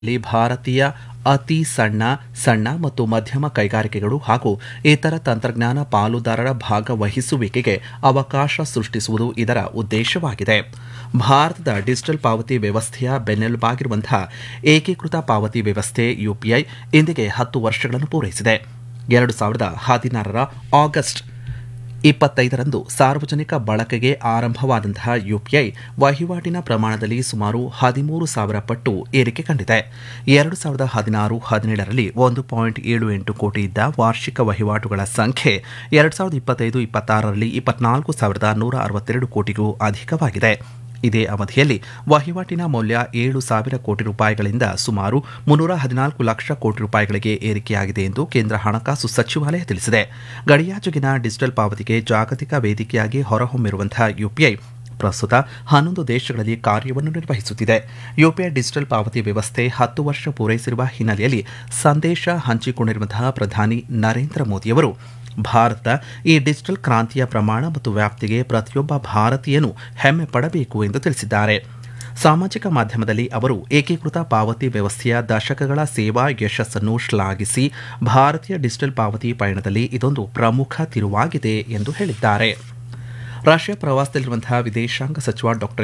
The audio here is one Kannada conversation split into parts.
ಲ್ಲಿ ಭಾರತೀಯ ಅತಿ ಸಣ್ಣ ಸಣ್ಣ ಮತ್ತು ಮಧ್ಯಮ ಕೈಗಾರಿಕೆಗಳು ಹಾಗೂ ಇತರ ತಂತ್ರಜ್ಞಾನ ಪಾಲುದಾರರ ಭಾಗವಹಿಸುವಿಕೆಗೆ ಅವಕಾಶ ಸೃಷ್ಟಿಸುವುದು ಇದರ ಉದ್ದೇಶವಾಗಿದೆ ಭಾರತದ ಡಿಜಿಟಲ್ ಪಾವತಿ ವ್ಯವಸ್ಥೆಯ ಬೆನ್ನೆಲುಬಾಗಿರುವಂತಹ ಏಕೀಕೃತ ಪಾವತಿ ವ್ಯವಸ್ಥೆ ಯುಪಿಐ ಇಂದಿಗೆ ಹತ್ತು ವರ್ಷಗಳನ್ನು ಪೂರೈಸಿದೆ ಎರಡು ಸಾವಿರದ ಹದಿನಾರರ ಆಗಸ್ಟ್ ಇಪ್ಪತ್ತೈದರಂದು ಸಾರ್ವಜನಿಕ ಬಳಕೆಗೆ ಆರಂಭವಾದಂತಹ ಯುಪಿಐ ವಹಿವಾಟಿನ ಪ್ರಮಾಣದಲ್ಲಿ ಸುಮಾರು ಹದಿಮೂರು ಸಾವಿರ ಪಟ್ಟು ಏರಿಕೆ ಕಂಡಿದೆ ಎರಡು ಸಾವಿರದ ಹದಿನಾರು ಹದಿನೇಳರಲ್ಲಿ ಒಂದು ಪಾಯಿಂಟ್ ಏಳು ಎಂಟು ಕೋಟಿ ಇದ್ದ ವಾರ್ಷಿಕ ವಹಿವಾಟುಗಳ ಸಂಖ್ಯೆ ಎರಡು ಸಾವಿರದ ಇಪ್ಪತ್ತೈದು ಇಪ್ಪತ್ತಾರರಲ್ಲಿ ಇಪ್ಪತ್ನಾಲ್ಕು ಸಾವಿರದ ನೂರ ಅರವತ್ತೆರಡು ಕೋಟಿಗೂ ಅಧಿಕವಾಗಿದೆ ಇದೇ ಅವಧಿಯಲ್ಲಿ ವಹಿವಾಟಿನ ಮೌಲ್ಯ ಏಳು ಸಾವಿರ ಕೋಟಿ ರೂಪಾಯಿಗಳಿಂದ ಸುಮಾರು ಮುನ್ನೂರ ಹದಿನಾಲ್ಕು ಲಕ್ಷ ಕೋಟಿ ರೂಪಾಯಿಗಳಿಗೆ ಏರಿಕೆಯಾಗಿದೆ ಎಂದು ಕೇಂದ್ರ ಹಣಕಾಸು ಸಚಿವಾಲಯ ತಿಳಿಸಿದೆ ಗಡಿಯಾಚೆಗಿನ ಡಿಜಿಟಲ್ ಪಾವತಿಗೆ ಜಾಗತಿಕ ವೇದಿಕೆಯಾಗಿ ಹೊರಹೊಮ್ಮಿರುವಂತಹ ಯುಪಿಐ ಪ್ರಸ್ತುತ ಹನ್ನೊಂದು ದೇಶಗಳಲ್ಲಿ ಕಾರ್ಯವನ್ನು ನಿರ್ವಹಿಸುತ್ತಿದೆ ಯುಪಿಐ ಡಿಜಿಟಲ್ ಪಾವತಿ ವ್ಯವಸ್ಥೆ ಹತ್ತು ವರ್ಷ ಪೂರೈಸಿರುವ ಹಿನ್ನೆಲೆಯಲ್ಲಿ ಸಂದೇಶ ಹಂಚಿಕೊಂಡಿರುವಂತಹ ಪ್ರಧಾನಿ ನರೇಂದ್ರ ಮೋದಿಯವರು ಭಾರತ ಈ ಡಿಜಿಟಲ್ ಕ್ರಾಂತಿಯ ಪ್ರಮಾಣ ಮತ್ತು ವ್ಯಾಪ್ತಿಗೆ ಪ್ರತಿಯೊಬ್ಬ ಭಾರತೀಯನು ಹೆಮ್ಮೆ ಪಡಬೇಕು ಎಂದು ತಿಳಿಸಿದ್ದಾರೆ ಸಾಮಾಜಿಕ ಮಾಧ್ಯಮದಲ್ಲಿ ಅವರು ಏಕೀಕೃತ ಪಾವತಿ ವ್ಯವಸ್ಥೆಯ ದಶಕಗಳ ಸೇವಾ ಯಶಸ್ಸನ್ನು ಶ್ಲಾಘಿಸಿ ಭಾರತೀಯ ಡಿಜಿಟಲ್ ಪಾವತಿ ಪಯಣದಲ್ಲಿ ಇದೊಂದು ಪ್ರಮುಖ ತಿರುವಾಗಿದೆ ಎಂದು ಹೇಳಿದ್ದಾರೆ ರಷ್ಯಾ ಪ್ರವಾಸದಲ್ಲಿರುವಂತಹ ವಿದೇಶಾಂಗ ಸಚಿವ ಡಾಕ್ಟರ್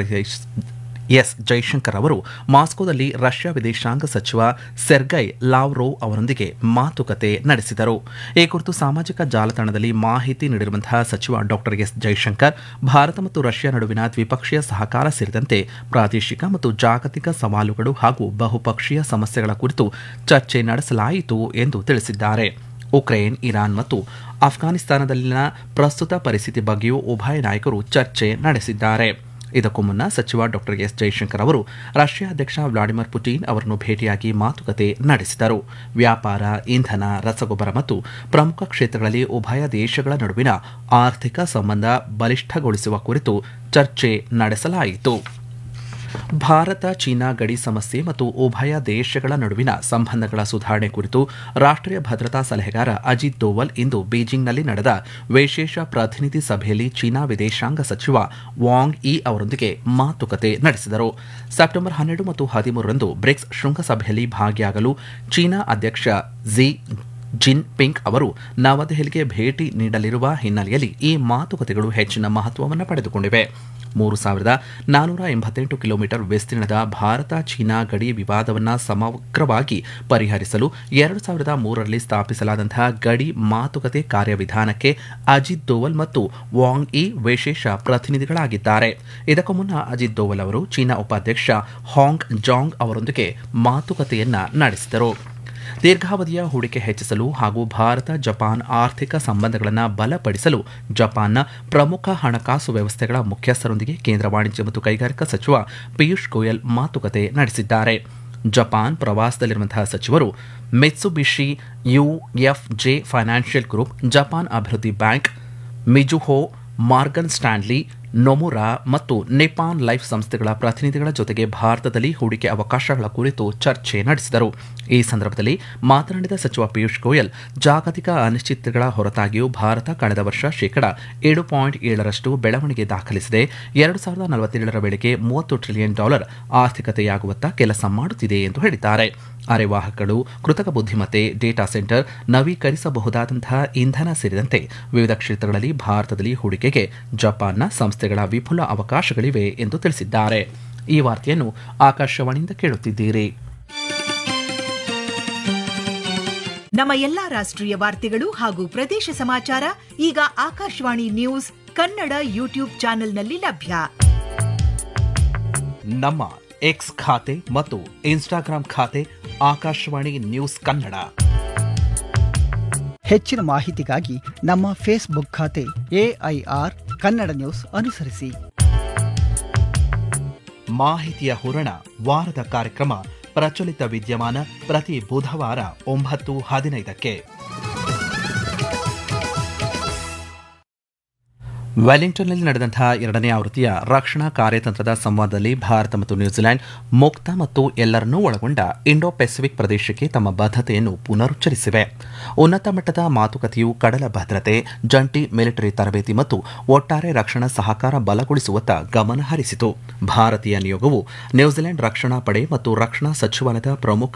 ಎಸ್ ಜೈಶಂಕರ್ ಅವರು ಮಾಸ್ಕೋದಲ್ಲಿ ರಷ್ಯಾ ವಿದೇಶಾಂಗ ಸಚಿವ ಸೆರ್ಗೈ ಲಾವ್ರೋವ್ ಅವರೊಂದಿಗೆ ಮಾತುಕತೆ ನಡೆಸಿದರು ಈ ಕುರಿತು ಸಾಮಾಜಿಕ ಜಾಲತಾಣದಲ್ಲಿ ಮಾಹಿತಿ ನೀಡಿರುವಂತಹ ಸಚಿವ ಡಾಕ್ಟರ್ ಎಸ್ ಜೈಶಂಕರ್ ಭಾರತ ಮತ್ತು ರಷ್ಯಾ ನಡುವಿನ ದ್ವಿಪಕ್ಷೀಯ ಸಹಕಾರ ಸೇರಿದಂತೆ ಪ್ರಾದೇಶಿಕ ಮತ್ತು ಜಾಗತಿಕ ಸವಾಲುಗಳು ಹಾಗೂ ಬಹುಪಕ್ಷೀಯ ಸಮಸ್ಯೆಗಳ ಕುರಿತು ಚರ್ಚೆ ನಡೆಸಲಾಯಿತು ಎಂದು ತಿಳಿಸಿದ್ದಾರೆ ಉಕ್ರೇನ್ ಇರಾನ್ ಮತ್ತು ಅಫ್ಘಾನಿಸ್ತಾನದಲ್ಲಿನ ಪ್ರಸ್ತುತ ಪರಿಸ್ಥಿತಿ ಬಗ್ಗೆಯೂ ಉಭಯ ನಾಯಕರು ಚರ್ಚೆ ನಡೆಸಿದ್ದಾರೆ ಇದಕ್ಕೂ ಮುನ್ನ ಸಚಿವ ಡಾಕ್ಟರ್ ಎಸ್ ಜೈಶಂಕರ್ ಅವರು ರಷ್ಯಾ ಅಧ್ಯಕ್ಷ ವ್ಲಾಡಿಮಿರ್ ಪುಟಿನ್ ಅವರನ್ನು ಭೇಟಿಯಾಗಿ ಮಾತುಕತೆ ನಡೆಸಿದರು ವ್ಯಾಪಾರ ಇಂಧನ ರಸಗೊಬ್ಬರ ಮತ್ತು ಪ್ರಮುಖ ಕ್ಷೇತ್ರಗಳಲ್ಲಿ ಉಭಯ ದೇಶಗಳ ನಡುವಿನ ಆರ್ಥಿಕ ಸಂಬಂಧ ಬಲಿಷ್ಠಗೊಳಿಸುವ ಕುರಿತು ಚರ್ಚೆ ನಡೆಸಲಾಯಿತು ಭಾರತ ಚೀನಾ ಗಡಿ ಸಮಸ್ಯೆ ಮತ್ತು ಉಭಯ ದೇಶಗಳ ನಡುವಿನ ಸಂಬಂಧಗಳ ಸುಧಾರಣೆ ಕುರಿತು ರಾಷ್ಟ್ರೀಯ ಭದ್ರತಾ ಸಲಹೆಗಾರ ಅಜಿತ್ ದೋವಲ್ ಇಂದು ಬೀಜಿಂಗ್ನಲ್ಲಿ ನಡೆದ ವಿಶೇಷ ಪ್ರತಿನಿಧಿ ಸಭೆಯಲ್ಲಿ ಚೀನಾ ವಿದೇಶಾಂಗ ಸಚಿವ ವಾಂಗ್ ಇ ಅವರೊಂದಿಗೆ ಮಾತುಕತೆ ನಡೆಸಿದರು ಸೆಪ್ಟೆಂಬರ್ ಹನ್ನೆರಡು ಮತ್ತು ಹದಿಮೂರರಂದು ಬ್ರಿಕ್ಸ್ ಶೃಂಗಸಭೆಯಲ್ಲಿ ಭಾಗಿಯಾಗಲು ಚೀನಾ ಅಧ್ಯಕ್ಷ ಝಿ ಜಿನ್ ಪಿಂಗ್ ಅವರು ನವದೆಹಲಿಗೆ ಭೇಟಿ ನೀಡಲಿರುವ ಹಿನ್ನೆಲೆಯಲ್ಲಿ ಈ ಮಾತುಕತೆಗಳು ಹೆಚ್ಚಿನ ಮಹತ್ವವನ್ನು ಪಡೆದುಕೊಂಡಿವೆ ಮೂರು ಸಾವಿರದ ನಾನೂರ ಎಂಬತ್ತೆಂಟು ಕಿಲೋಮೀಟರ್ ವಿಸ್ತೀರ್ಣದ ಭಾರತ ಚೀನಾ ಗಡಿ ವಿವಾದವನ್ನು ಸಮಗ್ರವಾಗಿ ಪರಿಹರಿಸಲು ಎರಡು ಸಾವಿರದ ಮೂರರಲ್ಲಿ ಸ್ಥಾಪಿಸಲಾದಂತಹ ಗಡಿ ಮಾತುಕತೆ ಕಾರ್ಯವಿಧಾನಕ್ಕೆ ಅಜಿತ್ ದೋವಲ್ ಮತ್ತು ವಾಂಗ್ ಇ ವಿಶೇಷ ಪ್ರತಿನಿಧಿಗಳಾಗಿದ್ದಾರೆ ಇದಕ್ಕೂ ಮುನ್ನ ಅಜಿತ್ ದೋವಲ್ ಅವರು ಚೀನಾ ಉಪಾಧ್ಯಕ್ಷ ಹಾಂಗ್ ಜಾಂಗ್ ಅವರೊಂದಿಗೆ ಮಾತುಕತೆಯನ್ನ ನಡೆಸಿದರು ದೀರ್ಘಾವಧಿಯ ಹೂಡಿಕೆ ಹೆಚ್ಚಿಸಲು ಹಾಗೂ ಭಾರತ ಜಪಾನ್ ಆರ್ಥಿಕ ಸಂಬಂಧಗಳನ್ನು ಬಲಪಡಿಸಲು ಜಪಾನ್ನ ಪ್ರಮುಖ ಹಣಕಾಸು ವ್ಯವಸ್ಥೆಗಳ ಮುಖ್ಯಸ್ಥರೊಂದಿಗೆ ಕೇಂದ್ರ ವಾಣಿಜ್ಯ ಮತ್ತು ಕೈಗಾರಿಕಾ ಸಚಿವ ಪಿಯೂಷ್ ಗೋಯಲ್ ಮಾತುಕತೆ ನಡೆಸಿದ್ದಾರೆ ಜಪಾನ್ ಪ್ರವಾಸದಲ್ಲಿರುವಂತಹ ಸಚಿವರು Mitsubishi UFJ financial group Japan ಅಭಿವೃದ್ಧಿ bank Mizuho Morgan Stanley Nomura ಮತ್ತು ನಿಪಾನ್ ಲೈಫ್ ಸಂಸ್ಥೆಗಳ ಪ್ರತಿನಿಧಿಗಳ ಜೊತೆಗೆ ಭಾರತದಲ್ಲಿ ಹೂಡಿಕೆ ಅವಕಾಶಗಳ ಕುರಿತು ಚರ್ಚೆ ನಡೆಸಿದರು ಈ ಸಂದರ್ಭದಲ್ಲಿ ಮಾತನಾಡಿದ ಸಚಿವ ಪಿಯೂಷ್ ಗೋಯಲ್ ಜಾಗತಿಕ ಅನಿಶ್ಚಿತತೆಗಳ ಹೊರತಾಗಿಯೂ ಭಾರತ ಕಳೆದ ವರ್ಷ ಶೇಕಡ ಏಳು ಪಾಯಿಂಟ್ ಏಳರಷ್ಟು ಬೆಳವಣಿಗೆ ದಾಖಲಿಸಿದೆ ಎರಡು ಸಾವಿರದ ನಲವತ್ತೇಳರ ವೇಳೆಗೆ ಮೂವತ್ತು ಟ್ರಿಲಿಯನ್ ಡಾಲರ್ ಆರ್ಥಿಕತೆಯಾಗುವತ್ತ ಕೆಲಸ ಮಾಡುತ್ತಿದೆ ಎಂದು ಹೇಳಿದ್ದಾರೆ ಅರೆವಾಹಕಗಳು ಕೃತಕ ಬುದ್ಧಿಮತ್ತೆ ಡೇಟಾ ಸೆಂಟರ್ ನವೀಕರಿಸಬಹುದಾದಂತಹ ಇಂಧನ ಸೇರಿದಂತೆ ವಿವಿಧ ಕ್ಷೇತ್ರಗಳಲ್ಲಿ ಭಾರತದಲ್ಲಿ ಹೂಡಿಕೆಗೆ ಜಪಾನ್ನ ಸಂಸ್ಥೆಗಳ ವಿಪುಲ ಅವಕಾಶಗಳಿವೆ ಎಂದು ತಿಳಿಸಿದ್ದಾರೆ ಈ ವಾರ್ತೆಯನ್ನು ಆಕಾಶವಾಣಿಯಿಂದ ಕೇಳುತ್ತಿದ್ದೀರಿ ನಮ್ಮ ಎಲ್ಲಾ ರಾಷ್ಟ್ರೀಯ ವಾರ್ತೆಗಳು ಹಾಗೂ ಪ್ರದೇಶ ಸಮಾಚಾರ ಈಗ ಆಕಾಶವಾಣಿ ನ್ಯೂಸ್ ಕನ್ನಡ ಯೂಟ್ಯೂಬ್ ಚಾನೆಲ್ನಲ್ಲಿ ಲಭ್ಯ ನಮ್ಮ ಎಕ್ಸ್ ಖಾತೆ ಮತ್ತು ಇನ್ಸ್ಟಾಗ್ರಾಂ ಖಾತೆ ಆಕಾಶವಾಣಿ ನ್ಯೂಸ್ ಕನ್ನಡ ಹೆಚ್ಚಿನ ಮಾಹಿತಿಗಾಗಿ ನಮ್ಮ ಫೇಸ್ಬುಕ್ ಖಾತೆ ಎಐಆರ್ ಕನ್ನಡ ನ್ಯೂಸ್ ಅನುಸರಿಸಿ ಮಾಹಿತಿಯ ಹೂರಣ ವಾರದ ಕಾರ್ಯಕ್ರಮ ಪ್ರಚಲಿತ ವಿದ್ಯಮಾನ ಪ್ರತಿ ಬುಧವಾರ ಒಂಬತ್ತು ಹದಿನೈದಕ್ಕೆ ವೆಲ್ಲಿಂಗ್ಟನ್ನಲ್ಲಿ ನಡೆದಂತಹ ಎರಡನೇ ಆವೃತ್ತಿಯ ರಕ್ಷಣಾ ಕಾರ್ಯತಂತ್ರದ ಸಂವಾದದಲ್ಲಿ ಭಾರತ ಮತ್ತು ನ್ಯೂಜಿಲೆಂಡ್ ಮುಕ್ತ ಮತ್ತು ಎಲ್ಲರನ್ನೂ ಒಳಗೊಂಡ ಇಂಡೋ ಪೆಸಿಫಿಕ್ ಪ್ರದೇಶಕ್ಕೆ ತಮ್ಮ ಬದ್ಧತೆಯನ್ನು ಪುನರುಚ್ಚರಿಸಿವೆ ಉನ್ನತ ಮಟ್ಟದ ಮಾತುಕತೆಯು ಕಡಲ ಭದ್ರತೆ ಜಂಟಿ ಮಿಲಿಟರಿ ತರಬೇತಿ ಮತ್ತು ಒಟ್ಟಾರೆ ರಕ್ಷಣಾ ಸಹಕಾರ ಬಲಗೊಳಿಸುವತ್ತ ಗಮನ ಹರಿಸಿತು ಭಾರತೀಯ ನಿಯೋಗವು ನ್ಯೂಜಿಲೆಂಡ್ ರಕ್ಷಣಾ ಪಡೆ ಮತ್ತು ರಕ್ಷಣಾ ಸಚಿವಾಲಯದ ಪ್ರಮುಖ